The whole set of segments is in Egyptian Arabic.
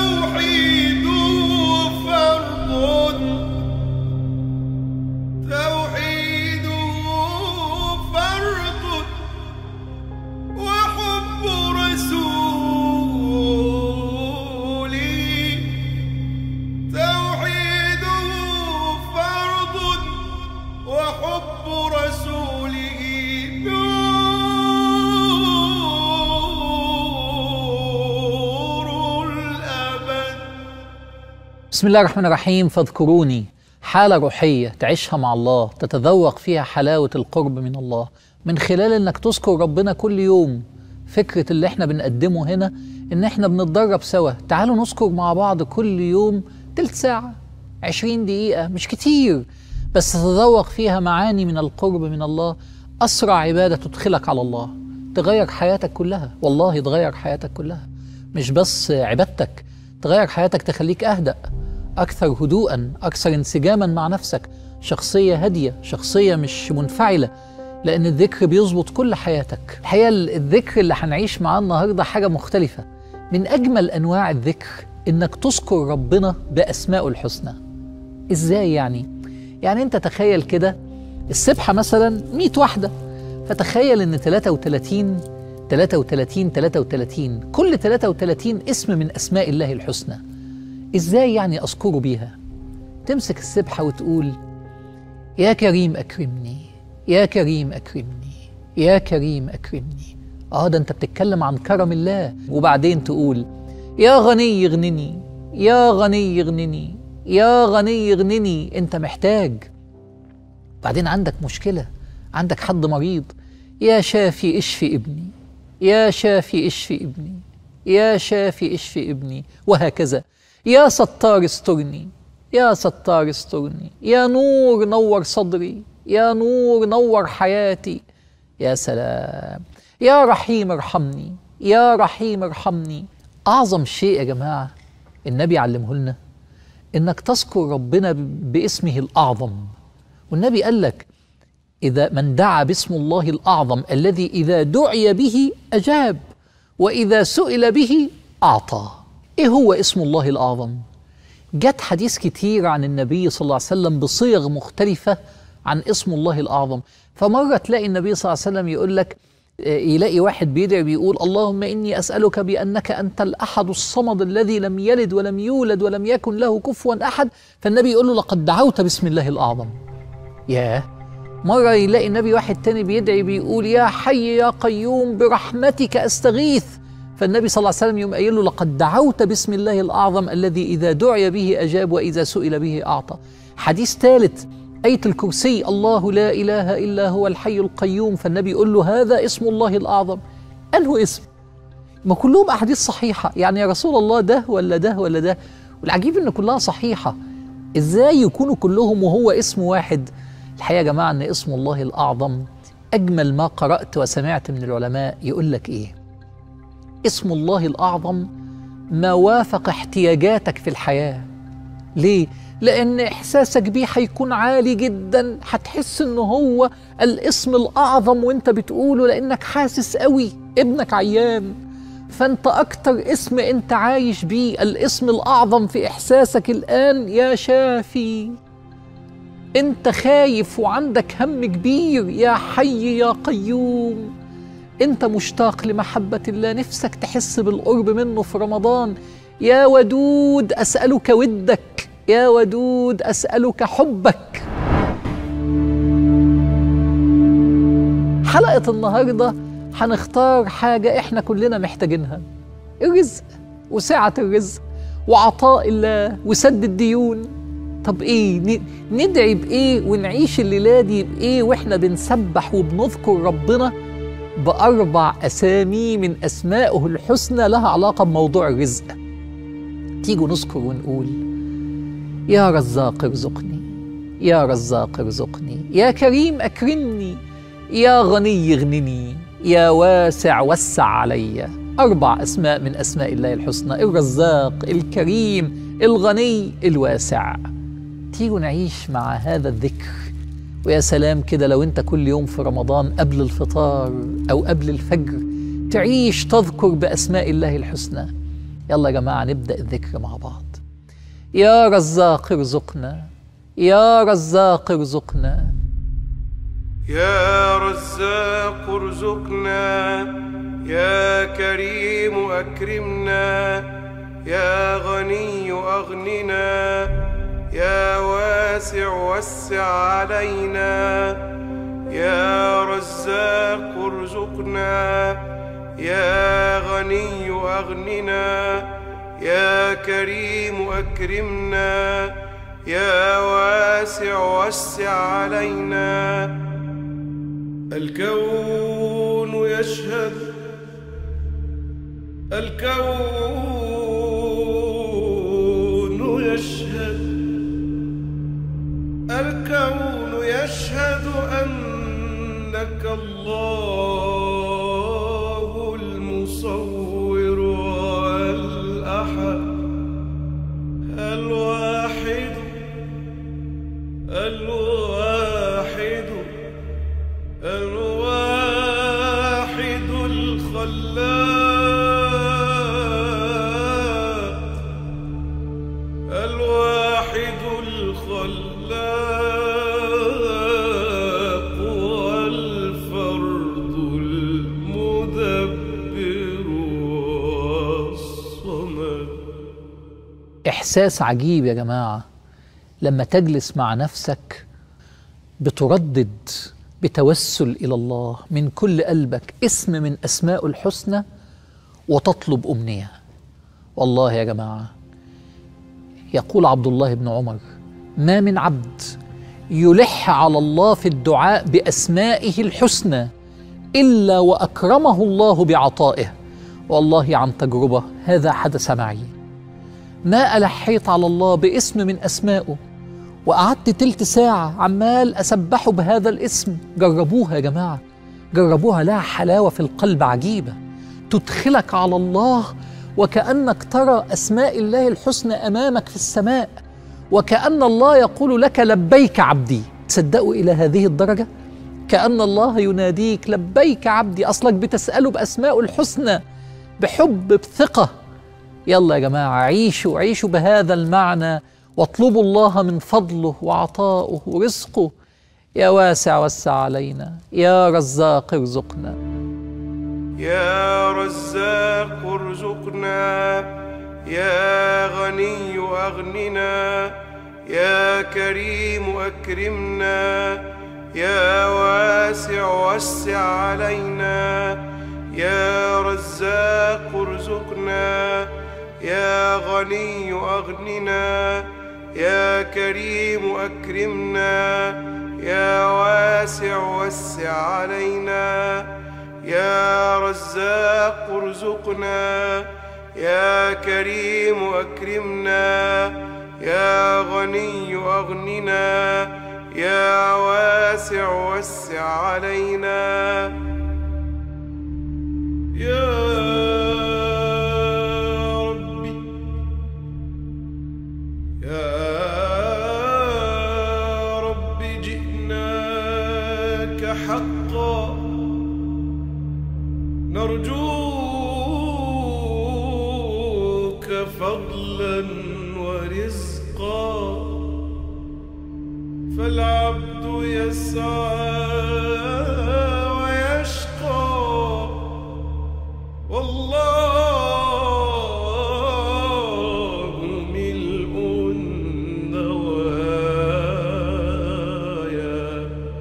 توحيد فرض توحيد فرض وحب رسولي توحيد فرض وحب رسوله نور الأبد بسم الله الرحمن الرحيم فاذكروني حالة روحية تعيشها مع الله تتذوق فيها حلاوة القرب من الله من خلال انك تذكر ربنا كل يوم فكرة اللي احنا بنقدمه هنا ان احنا بنتدرب سوا تعالوا نذكر مع بعض كل يوم تلت ساعة عشرين دقيقة مش كتير بس تتذوق فيها معاني من القرب من الله أسرع عبادة تدخلك على الله تغير حياتك كلها والله تغير حياتك كلها مش بس عبادتك تغير حياتك تخليك أهدأ أكثر هدوءا أكثر انسجاما مع نفسك شخصية هادية شخصية مش منفعلة لأن الذكر بيظبط كل حياتك الحقيقة الذكر اللي هنعيش معاه النهاردة حاجة مختلفة من أجمل أنواع الذكر إنك تذكر ربنا بأسمائه الحسنى إزاي يعني؟ يعني أنت تخيل كده السبحة مثلا 100 واحدة فتخيل إن 33 33 33 كل 33 اسم من أسماء الله الحسنى إزاي يعني أذكره بيها؟ تمسك السبحة وتقول يا كريم أكرمني يا كريم أكرمني يا كريم أكرمني آه ده أنت بتتكلم عن كرم الله وبعدين تقول يا غني يغنني يا غني يغنني يا غني يغنني أنت محتاج بعدين عندك مشكلة عندك حد مريض يا شافي اشفي ابني يا شافي اشفي ابني يا شافي اشفي ابني وهكذا يا ستار استرني يا ستار استرني يا نور نور صدري يا نور نور حياتي يا سلام يا رحيم ارحمني يا رحيم ارحمني أعظم شيء يا جماعة النبي علمه لنا إنك تذكر ربنا ب- باسمه الأعظم والنبي قال لك إذا من دعا باسم الله الأعظم الذي إذا دعي به أجاب وإذا سئل به أعطى إيه هو اسم الله الأعظم؟ جت حديث كتير عن النبي صلى الله عليه وسلم بصيغ مختلفة عن اسم الله الأعظم فمرة تلاقي النبي صلى الله عليه وسلم يقول لك آه، يلاقي واحد بيدعي بيقول اللهم إني أسألك بأنك أنت الأحد الصمد الذي لم يلد ولم يولد ولم يكن له كفوا أحد فالنبي يقول له لقد دعوت باسم الله الأعظم ياه مرة يلاقي النبي واحد تاني بيدعي بيقول يا حي يا قيوم برحمتك أستغيث فالنبي صلى الله عليه وسلم يقوم قايل له لقد دعوت باسم الله الأعظم الذي إذا دعي به أجاب وإذا سئل به أعطى حديث ثالث آية الكرسي الله لا إله إلا هو الحي القيوم فالنبي يقول له هذا اسم الله الأعظم أنه اسم ما كلهم أحاديث صحيحة يعني يا رسول الله ده ولا ده ولا ده والعجيب إن كلها صحيحة إزاي يكونوا كلهم وهو اسم واحد الحقيقة يا جماعة أن اسم الله الأعظم أجمل ما قرأت وسمعت من العلماء يقول لك إيه اسم الله الأعظم ما وافق احتياجاتك في الحياة ليه؟ لأن إحساسك بيه هيكون عالي جدا هتحس إن هو الاسم الأعظم وأنت بتقوله لأنك حاسس قوي ابنك عيان فأنت أكتر اسم أنت عايش بيه الاسم الأعظم في إحساسك الآن يا شافي أنت خايف وعندك هم كبير يا حي يا قيوم أنت مشتاق لمحبة الله نفسك تحس بالقرب منه في رمضان يا ودود أسألك ودك يا ودود أسألك حبك حلقة النهاردة هنختار حاجة إحنا كلنا محتاجينها الرزق وسعة الرزق وعطاء الله وسد الديون طب ايه ن- ندعي بايه ونعيش الليله دي بايه واحنا بنسبح وبنذكر ربنا باربع اسامي من اسمائه الحسنى لها علاقه بموضوع الرزق تيجوا نذكر ونقول يا رزاق ارزقني يا رزاق ارزقني يا كريم اكرمني يا غني اغنني يا واسع وسع علي اربع اسماء من اسماء الله الحسنى الرزاق الكريم الغني الواسع تيجوا نعيش مع هذا الذكر ويا سلام كده لو انت كل يوم في رمضان قبل الفطار او قبل الفجر تعيش تذكر باسماء الله الحسنى يلا يا جماعة نبدأ الذكر مع بعض يا رزاق ارزقنا يا رزاق ارزقنا يا رزاق ارزقنا يا كريم أكرمنا يا غني أغننا يا واسع وسع علينا يا رزاق ارزقنا يا غني أغننا يا كريم أكرمنا يا واسع وسع علينا الكون يشهد الكون يشهد الكون يشهد أنك الله المصور والأحد الواحد الواحد الواحد الخلاق الواحد الخلاق والفرد المدبر والصمد إحساس عجيب يا جماعة لما تجلس مع نفسك بتردد بتوسل إلى الله من كل قلبك اسم من أسماء الحسنى وتطلب أمنية والله يا جماعة يقول عبد الله بن عمر ما من عبد يلح على الله في الدعاء بأسمائه الحسنى إلا وأكرمه الله بعطائه والله عن تجربة هذا حدث معي ما ألحيت على الله باسم من أسمائه وقعدت تلت ساعة عمال أسبحه بهذا الاسم جربوها يا جماعة جربوها لها حلاوة في القلب عجيبة تدخلك على الله وكأنك ترى أسماء الله الحسنى أمامك في السماء وكأن الله يقول لك لبيك عبدي تصدقوا إلى هذه الدرجة كأن الله يناديك لبيك عبدي أصلك بتسأله بأسماء الحسنى بحب بثقة يلا يا جماعة عيشوا عيشوا بهذا المعنى واطلبوا الله من فضله وعطائه ورزقه يا واسع وسع علينا يا رزاق ارزقنا يا رزاق ارزقنا يا غني أغننا يا كريم أكرمنا يا واسع وسع علينا يا رزاق ارزقنا يا غني أغننا يا كريم أكرمنا يا واسع وسع علينا يا رزاق ارزقنا يا كريم أكرمنا يا غني أغننا يا واسع وسع علينا يا ربي يا رب جئناك حقا نرجوك فضلا ورزقا فالعبد يسعى ويشقى والله ملء النوايا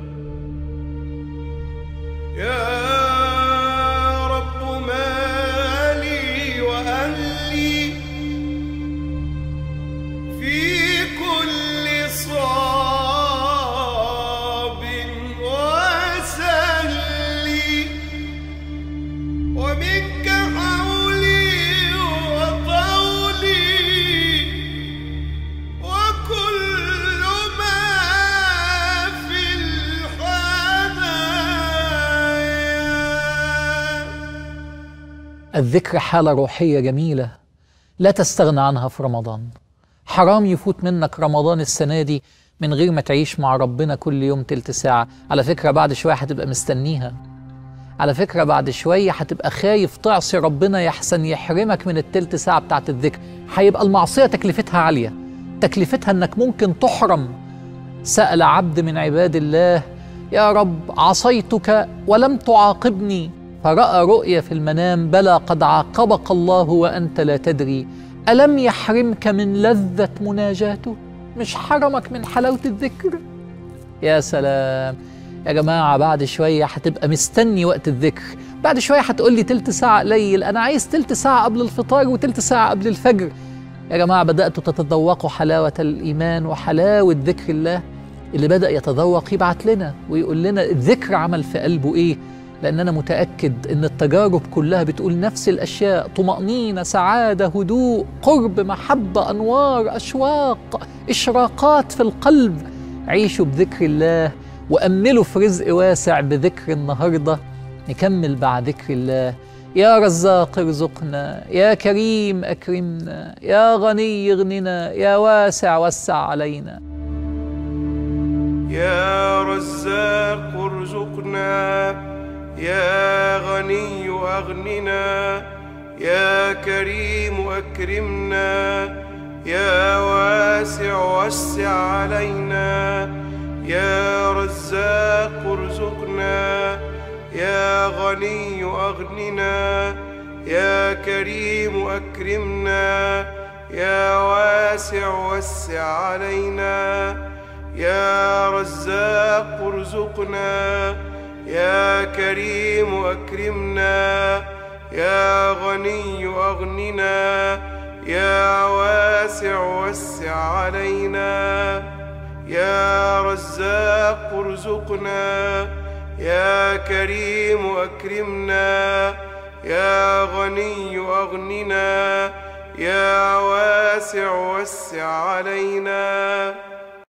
يا رب مالي وأهلي في كل صعب وسهل ومنك حولي وطولي وكل ما في الحنايا الذكر حالة روحية جميلة لا تستغنى عنها في رمضان حرام يفوت منك رمضان السنة دي من غير ما تعيش مع ربنا كل يوم تلت ساعة على فكرة بعد شوية هتبقى مستنيها على فكرة بعد شوية هتبقى خايف تعصي ربنا يحسن يحرمك من التلت ساعة بتاعت الذكر هيبقى المعصية تكلفتها عالية تكلفتها انك ممكن تحرم سأل عبد من عباد الله يا رب عصيتك ولم تعاقبني فرأى رؤيا في المنام بلى قد عاقبك الله وأنت لا تدري ألم يحرمك من لذة مناجاته مش حرمك من حلاوة الذكر يا سلام يا جماعة بعد شوية هتبقى مستني وقت الذكر بعد شوية هتقول لي تلت ساعة قليل أنا عايز تلت ساعة قبل الفطار وتلت ساعة قبل الفجر يا جماعة بدأتوا تتذوقوا حلاوة الإيمان وحلاوة ذكر الله اللي بدأ يتذوق يبعت لنا ويقول لنا الذكر عمل في قلبه إيه لأن أنا متأكد إن التجارب كلها بتقول نفس الأشياء طمأنينة سعادة هدوء قرب محبة أنوار أشواق إشراقات في القلب عيشوا بذكر الله وأملوا في رزق واسع بذكر النهاردة نكمل بعد ذكر الله يا رزاق ارزقنا يا كريم أكرمنا يا غني اغننا يا واسع وسع علينا يا رزاق ارزقنا يا غني أغننا يا كريم أكرمنا يا واسع وسع علينا يا رزاق ارزقنا يا غني أغننا يا كريم أكرمنا يا واسع وسع علينا يا رزاق ارزقنا يا كريم أكرمنا يا غني أغننا يا واسع وسع علينا يا رزاق ارزقنا يا كريم أكرمنا يا غني أغننا يا واسع وسع علينا